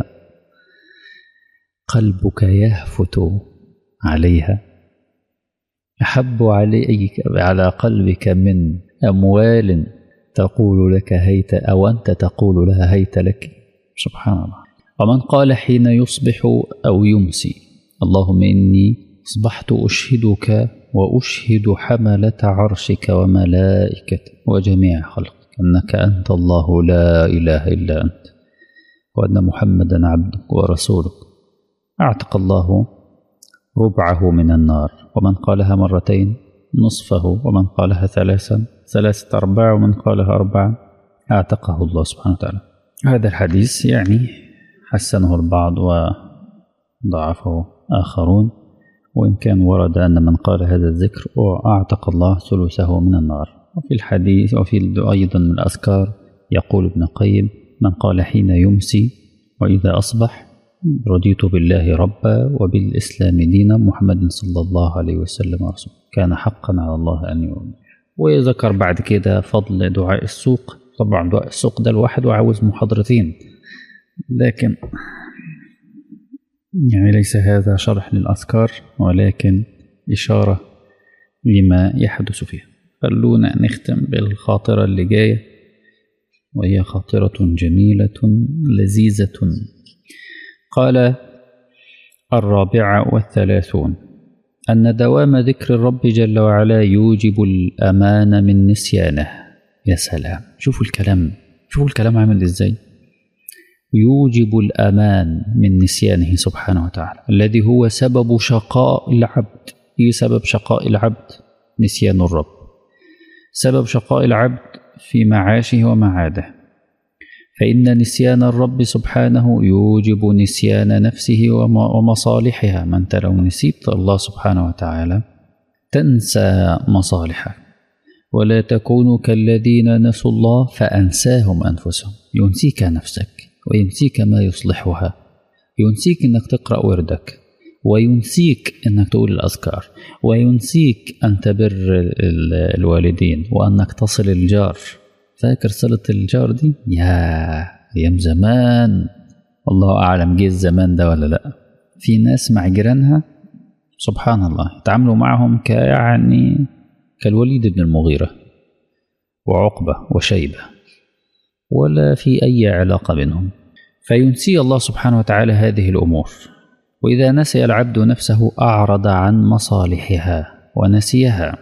A: قلبك يهفت عليها أحب عليك على قلبك من أموال تقول لك هيت أو أنت تقول لها هيت لك سبحان الله ومن قال حين يصبح أو يمسي اللهم إني أصبحت أشهدك وأشهد حملة عرشك وملائكتك وجميع خلقك أنك أنت الله لا إله إلا أنت وأن محمدا عبدك ورسولك أعتق الله ربعه من النار ومن قالها مرتين نصفه ومن قالها ثلاثا ثلاثة أرباع ومن قالها أربعة أعتقه الله سبحانه وتعالى هذا الحديث يعني حسنه البعض وضعفه آخرون وإن كان ورد أن من قال هذا الذكر أعتق الله ثلثه من النار وفي الحديث وفي أيضا من الأذكار يقول ابن القيم من قال حين يمسي وإذا أصبح رضيت بالله ربا وبالإسلام دينا محمد صلى الله عليه وسلم رسول كان حقا على الله أن يؤمن ويذكر بعد كده فضل دعاء السوق طبعا دعاء السوق ده لوحده عاوز محاضرتين لكن يعني ليس هذا شرح للأذكار ولكن إشارة لما يحدث فيها خلونا نختم بالخاطرة اللي جاية وهي خاطرة جميلة لذيذة قال الرابعة والثلاثون أن دوام ذكر الرب جل وعلا يوجب الأمان من نسيانه يا سلام شوفوا الكلام شوفوا الكلام عامل ازاي يوجب الأمان من نسيانه سبحانه وتعالى الذي هو سبب شقاء العبد ايه سبب شقاء العبد نسيان الرب سبب شقاء العبد في معاشه ومعاده فإن نسيان الرب سبحانه يوجب نسيان نفسه ومصالحها ما أنت لو نسيت الله سبحانه وتعالى تنسى مصالحك ولا تكونوا كالذين نسوا الله فأنساهم أنفسهم ينسيك نفسك وينسيك ما يصلحها ينسيك أنك تقرأ وردك وينسيك أنك تقول الأذكار وينسيك أن تبر الوالدين وأنك تصل الجار فاكر صلة الجار دي يا أيام زمان الله أعلم جه الزمان ده ولا لأ في ناس مع جيرانها سبحان الله يتعاملوا معهم كيعني كالوليد بن المغيرة وعقبة وشيبة ولا في أي علاقة بينهم فينسي الله سبحانه وتعالى هذه الأمور وإذا نسي العبد نفسه أعرض عن مصالحها ونسيها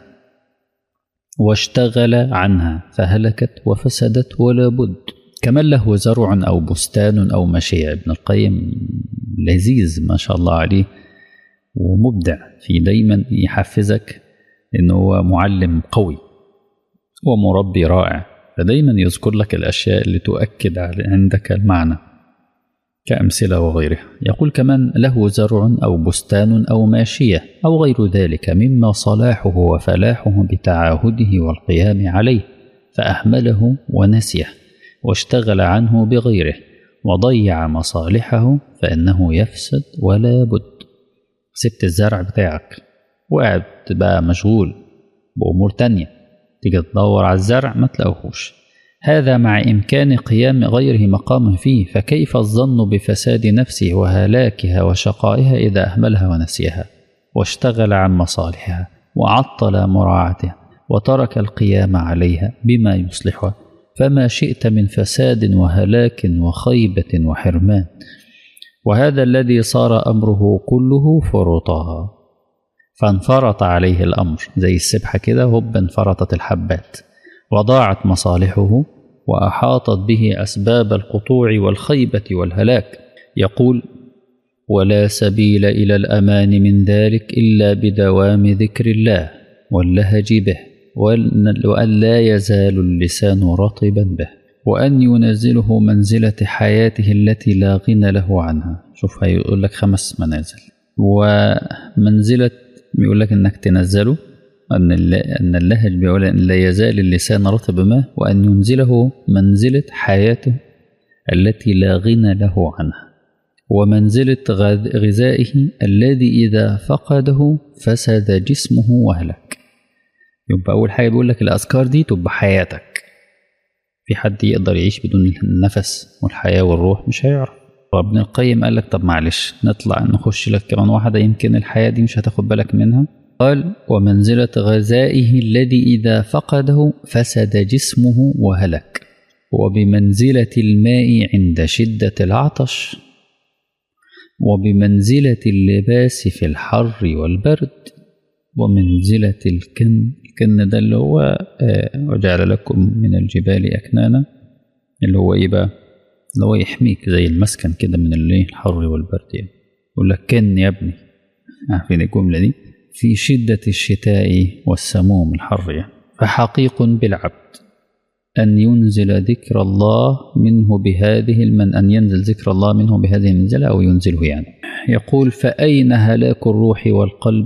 A: واشتغل عنها فهلكت وفسدت ولا بد كمن له زرع أو بستان أو مشيع ابن القيم لذيذ ما شاء الله عليه ومبدع في دايما يحفزك انه هو معلم قوي ومربي رائع فدايما يذكر لك الاشياء اللي تؤكد عندك المعنى كامثله وغيرها يقول كمان له زرع او بستان او ماشيه او غير ذلك مما صلاحه وفلاحه بتعاهده والقيام عليه فاهمله ونسيه واشتغل عنه بغيره وضيع مصالحه فانه يفسد ولا بد سبت الزرع بتاعك وقاعد بقى مشغول بأمور تانية تيجي تدور على الزرع ما تلاقوهوش هذا مع إمكان قيام غيره مقامه فيه فكيف الظن بفساد نفسه وهلاكها وشقائها إذا أهملها ونسيها واشتغل عن مصالحها وعطل مراعاتها وترك القيام عليها بما يصلحها فما شئت من فساد وهلاك وخيبة وحرمان وهذا الذي صار أمره كله فرطا فانفرط عليه الأمر زي السبحة كده هوب انفرطت الحبات وضاعت مصالحه وأحاطت به أسباب القطوع والخيبة والهلاك يقول ولا سبيل إلى الأمان من ذلك إلا بدوام ذكر الله واللهج به وأن لا يزال اللسان رطبا به وأن ينزله منزلة حياته التي لا غنى له عنها شوف هيقول لك خمس منازل ومنزلة بيقول لك انك تنزله ان ان اللهج بيقول ان لا يزال اللسان رطب ما وان ينزله منزله حياته التي لا غنى له عنها ومنزلة غذائه الذي إذا فقده فسد جسمه وهلك يبقى أول حاجة بيقول لك الأذكار دي تبقى حياتك في حد يقدر يعيش بدون النفس والحياة والروح مش هيعرف وابن القيم قال لك طب معلش نطلع نخش لك كمان واحدة يمكن الحياة دي مش هتاخد بالك منها قال ومنزلة غذائه الذي إذا فقده فسد جسمه وهلك وبمنزلة الماء عند شدة العطش وبمنزلة اللباس في الحر والبرد ومنزلة الكن الكن ده اللي هو وجعل لكم من الجبال أكنانا اللي هو إيه بقى اللي هو يحميك زي المسكن كده من الليل الحر والبرد يعني يقول لك كن يا ابني عارفين الجملة دي في شدة الشتاء والسموم الحر يعني فحقيق بالعبد أن ينزل ذكر الله منه بهذه المن أن ينزل ذكر الله منه بهذه المنزلة أو ينزله يعني يقول فأين هلاك الروح والقلب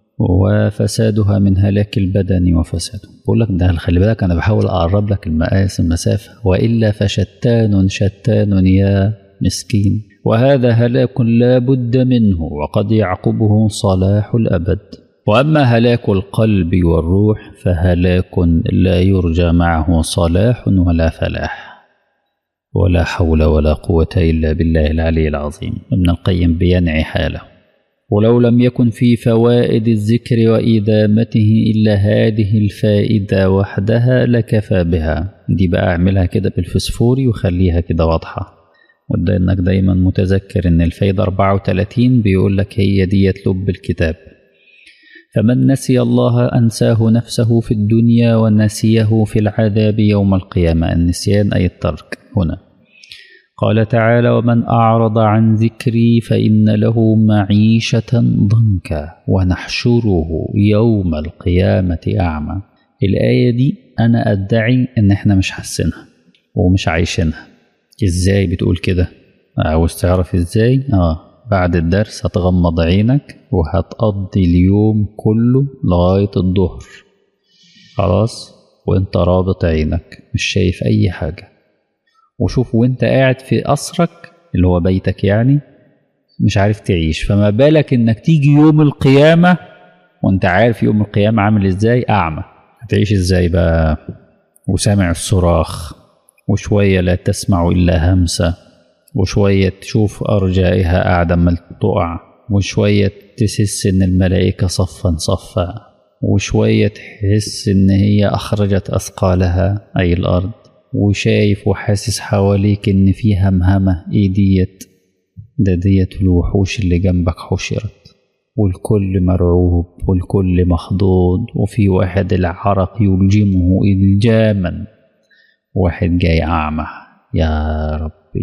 A: وفسادها من هلاك البدن وفساده بقول لك ده خلي بالك أنا بحاول أقرب لك المقاس المسافة وإلا فشتان شتان يا مسكين وهذا هلاك لا بد منه وقد يعقبه صلاح الأبد وأما هلاك القلب والروح فهلاك لا يرجى معه صلاح ولا فلاح ولا حول ولا قوة إلا بالله العلي العظيم ابن القيم بينعي حاله ولو لم يكن في فوائد الذكر وإدامته إلا هذه الفائدة وحدها لكفى بها دي بقى أعملها كده بالفسفوري وخليها كده واضحة وده إنك دايما متذكر إن الفايدة 34 بيقول لك هي ديت لب الكتاب فمن نسي الله أنساه نفسه في الدنيا ونسيه في العذاب يوم القيامة النسيان أي الترك هنا قال تعالى ومن أعرض عن ذكري فإن له معيشة ضنكا ونحشره يوم القيامة أعمى الآية دي أنا أدعي إن إحنا مش حاسينها ومش عايشينها إزاي بتقول كده عاوز تعرف إزاي آه بعد الدرس هتغمض عينك وهتقضي اليوم كله لغاية الظهر خلاص وانت رابط عينك مش شايف أي حاجة وشوف وانت قاعد في قصرك اللي هو بيتك يعني مش عارف تعيش فما بالك انك تيجي يوم القيامة وانت عارف يوم القيامة عامل ازاي أعمى هتعيش ازاي بقى وسامع الصراخ وشوية لا تسمع إلا همسة وشوية تشوف أرجائها قاعدة عمال تقع وشوية تحس إن الملائكة صفا صفا وشوية تحس إن هي أخرجت أثقالها أي الأرض وشايف وحاسس حواليك إن في همهمة إيه ديت ده ديت الوحوش اللي جنبك حشرت والكل مرعوب والكل مخضوض وفي واحد العرق يلجمه إلجاما واحد جاي أعمى يا ربي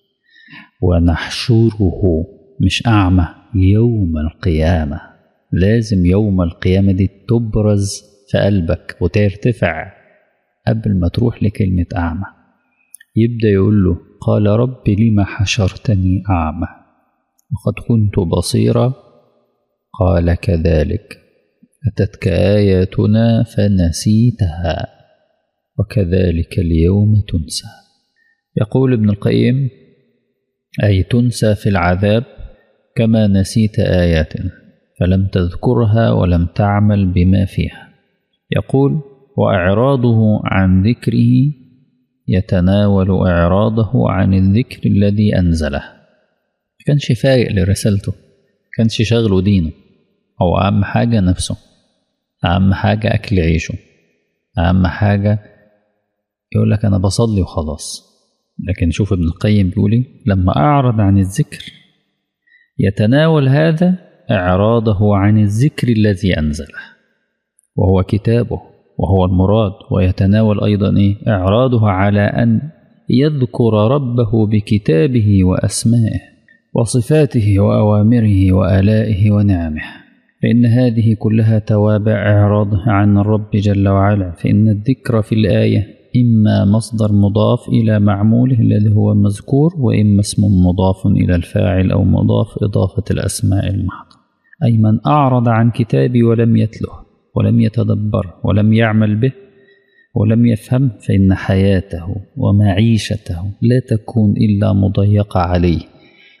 A: ونحشره مش أعمى يوم القيامة لازم يوم القيامة دي تبرز في قلبك وترتفع قبل ما تروح لكلمة أعمى يبدأ يقول له قال رب لم حشرتني أعمى وقد كنت بصيرا قال كذلك أتتك آياتنا فنسيتها وكذلك اليوم تنسى يقول ابن القيم أي تنسى في العذاب كما نسيت آياتنا فلم تذكرها ولم تعمل بما فيها يقول وإعراضه عن ذكره يتناول إعراضه عن الذكر الذي أنزله كانش فايق لرسالته كانش شغله دينه هو أهم حاجة نفسه أهم حاجة أكل عيشه أهم حاجة يقول لك أنا بصلي وخلاص لكن شوف ابن القيم بيقول إيه لما أعرض عن الذكر يتناول هذا إعراضه عن الذكر الذي أنزله وهو كتابه وهو المراد ويتناول أيضا إيه إعراضه على أن يذكر ربه بكتابه وأسمائه وصفاته وأوامره وآلائه ونعمه فإن هذه كلها توابع إعراضه عن الرب جل وعلا فإن الذكر في الآية إما مصدر مضاف إلى معموله الذي هو مذكور وإما اسم مضاف إلى الفاعل أو مضاف إضافة الأسماء المحضة أي من أعرض عن كتابي ولم يتله ولم يتدبر ولم يعمل به ولم يفهم فإن حياته ومعيشته لا تكون إلا مضيقة عليه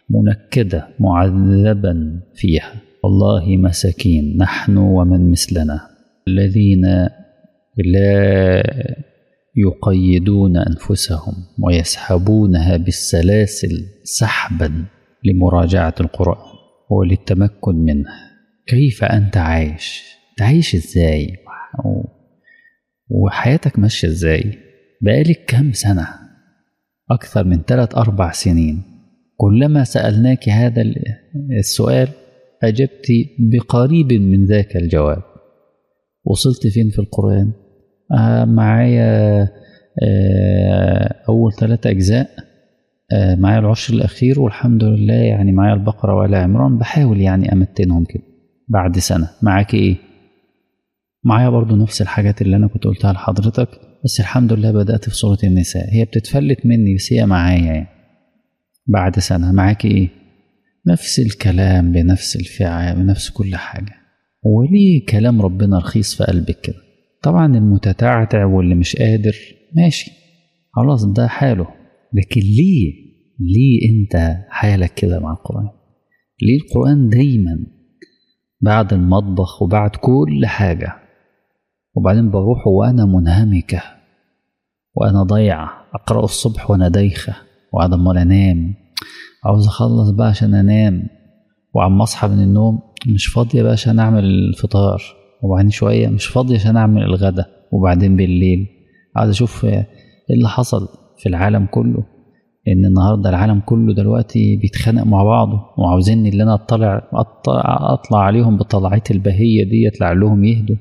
A: منكدة معذبا فيها والله مساكين نحن ومن مثلنا الذين لا يقيدون أنفسهم ويسحبونها بالسلاسل سحبا لمراجعة القرآن وللتمكن منه كيف أنت عايش تعيش إزاي وحياتك ماشية إزاي بقالك كم سنة أكثر من ثلاث أربع سنين كلما سألناك هذا السؤال أجبت بقريب من ذاك الجواب وصلت فين في القرآن آه معايا آه أول ثلاثة أجزاء آه معايا العشر الأخير والحمد لله يعني معايا البقرة ولا عمران بحاول يعني أمتنهم كده بعد سنة معاك إيه معايا برضو نفس الحاجات اللي أنا كنت قلتها لحضرتك بس الحمد لله بدأت في سورة النساء هي بتتفلت مني بس هي معايا يعني بعد سنة معاك إيه نفس الكلام بنفس الفعل بنفس كل حاجة وليه كلام ربنا رخيص في قلبك كده طبعا المتتعتع واللي مش قادر ماشي خلاص ده حاله لكن ليه ليه انت حالك كده مع القرآن ليه القرآن دايما بعد المطبخ وبعد كل حاجة وبعدين بروح وأنا منهمكة وأنا ضايعة أقرأ الصبح وأنا دايخة وقاعد أمال أنام عاوز أخلص بقى عشان أنام وعم أصحى من النوم مش فاضية بقى عشان أعمل الفطار وبعدين شوية مش فاضية عشان أعمل الغدا وبعدين بالليل عاوز أشوف إيه اللي حصل في العالم كله إن النهاردة العالم كله دلوقتي بيتخانق مع بعضه وعاوزيني اللي أنا أطلع أطلع, أطلع عليهم بطلعات البهية ديت لعلهم يهدوا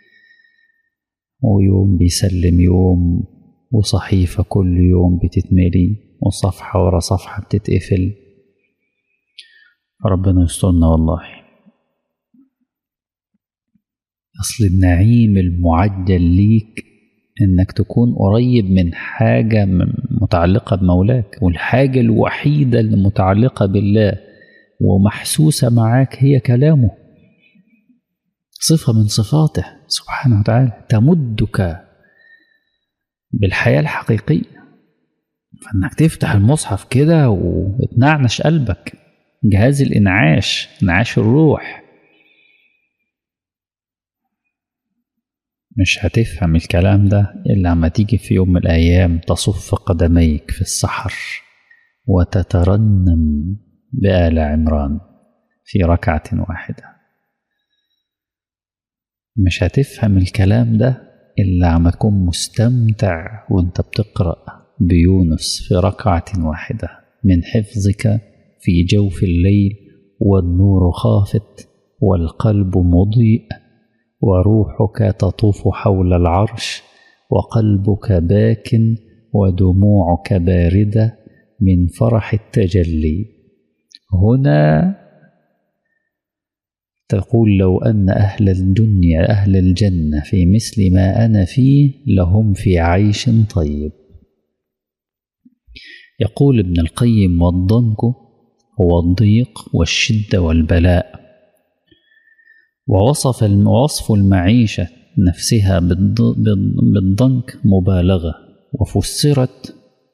A: ويوم بيسلم يوم وصحيفة كل يوم بتتملي وصفحة ورا صفحة بتتقفل ربنا يسترنا والله أصل النعيم المعجل ليك إنك تكون قريب من حاجة متعلقة بمولاك والحاجة الوحيدة اللي متعلقة بالله ومحسوسة معاك هي كلامه صفة من صفاته سبحانه وتعالى تمدك بالحياة الحقيقية فإنك تفتح المصحف كده وتنعنش قلبك جهاز الإنعاش إنعاش الروح مش هتفهم الكلام ده إلا لما تيجي في يوم من الأيام تصف قدميك في السحر وتترنم بآل عمران في ركعة واحدة مش هتفهم الكلام ده إلا عم تكون مستمتع وانت بتقرأ بيونس في ركعة واحدة من حفظك في جوف الليل والنور خافت والقلب مضيء وروحك تطوف حول العرش وقلبك باك ودموعك باردة من فرح التجلي هنا تقول لو أن أهل الدنيا أهل الجنة في مثل ما أنا فيه لهم في عيش طيب يقول ابن القيم والضنك هو الضيق والشدة والبلاء ووصف وصف المعيشة نفسها بالضنك مبالغة وفسرت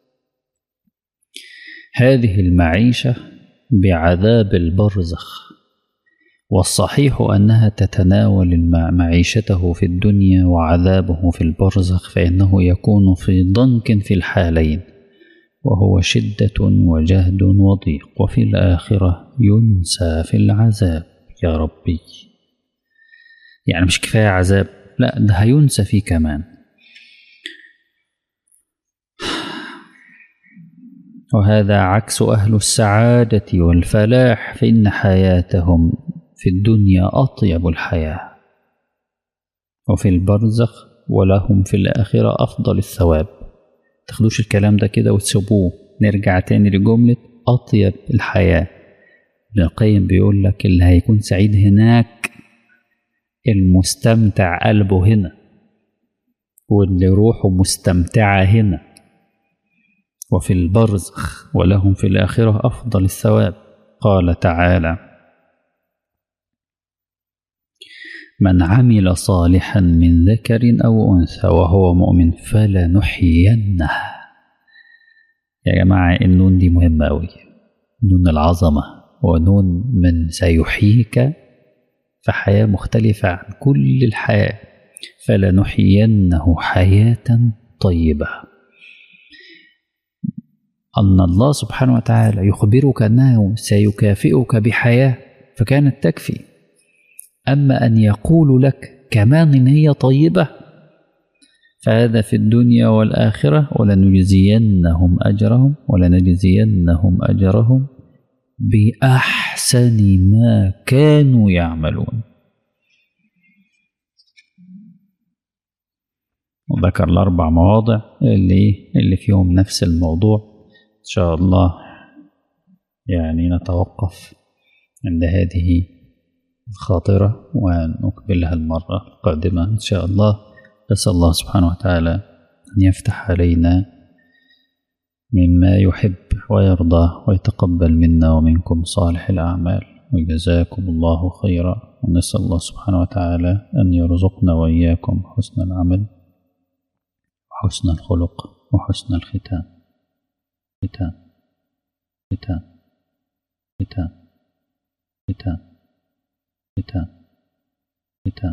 A: هذه المعيشة بعذاب البرزخ والصحيح أنها تتناول معيشته في الدنيا وعذابه في البرزخ فإنه يكون في ضنك في الحالين وهو شدة وجهد وضيق وفي الآخرة ينسى في العذاب يا ربي يعني مش كفاية عذاب لا ده هينسى فيه كمان وهذا عكس أهل السعادة والفلاح فإن حياتهم في الدنيا أطيب الحياة وفي البرزخ ولهم في الآخرة أفضل الثواب تاخدوش الكلام ده كده وتسيبوه نرجع تاني لجملة أطيب الحياة ابن القيم بيقول لك اللي هيكون سعيد هناك المستمتع قلبه هنا واللي روحه مستمتعة هنا وفي البرزخ ولهم في الآخرة أفضل الثواب قال تعالى من عمل صالحا من ذكر أو أنثى وهو مؤمن فلنحيينه يا جماعة النون دي مهمة أوي نون العظمة ونون من سيحييك فحياة مختلفة عن كل الحياة فلنحيينه حياة طيبة أن الله سبحانه وتعالى يخبرك أنه سيكافئك بحياة فكانت تكفي أما أن يقول لك كمان إن هي طيبة فهذا في الدنيا والآخرة ولنجزينهم أجرهم ولنجزينهم أجرهم بأحسن ما كانوا يعملون وذكر الأربع مواضع اللي اللي فيهم نفس الموضوع إن شاء الله يعني نتوقف عند هذه الخاطرة ونقبلها المرة القادمة إن شاء الله أسأل الله سبحانه وتعالى أن يفتح علينا مما يحب ويرضى ويتقبل منا ومنكم صالح الأعمال وجزاكم الله خيرا ونسأل الله سبحانه وتعالى أن يرزقنا وإياكم حسن العمل وحسن الخلق وحسن الختام ختام ختام ختام ختام ختام ختام